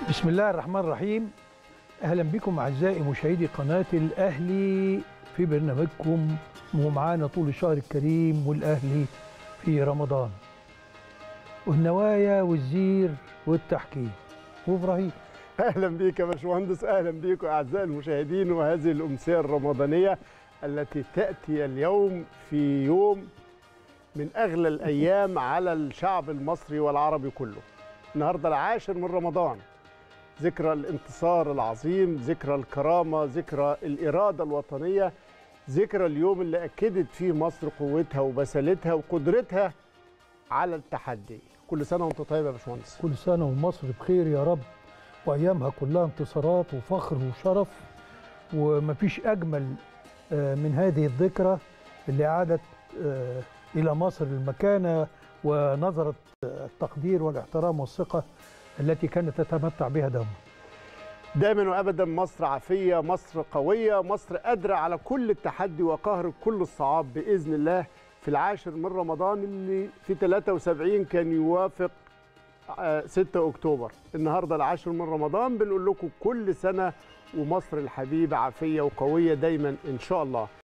بسم الله الرحمن الرحيم اهلا بكم اعزائي مشاهدي قناه الاهلي في برنامجكم ومعانا طول الشهر الكريم والاهلي في رمضان والنوايا والزير والتحكيم وابراهيم اهلا بيك يا باشمهندس اهلا بيكم اعزائي المشاهدين وهذه الامسيه الرمضانيه التي تاتي اليوم في يوم من اغلى الايام على الشعب المصري والعربي كله النهارده العاشر من رمضان ذكرى الانتصار العظيم ذكرى الكرامه ذكرى الاراده الوطنيه ذكرى اليوم اللي اكدت فيه مصر قوتها وبسالتها وقدرتها على التحدي كل سنه وانت طيب يا باشمهندس كل سنه ومصر بخير يا رب وايامها كلها انتصارات وفخر وشرف ومفيش اجمل آه، من هذه الذكرى اللي عادت آه، الى مصر المكانه ونظره آه، التقدير والاحترام والثقه التي كانت تتمتع بها دوما دايما وابدا مصر عافيه مصر قويه مصر قادره على كل التحدي وقهر كل الصعاب باذن الله في العاشر من رمضان اللي في 73 كان يوافق آه، 6 اكتوبر النهارده العاشر من رمضان بنقول لكم كل سنه ومصر الحبيبه عافيه وقويه دايما ان شاء الله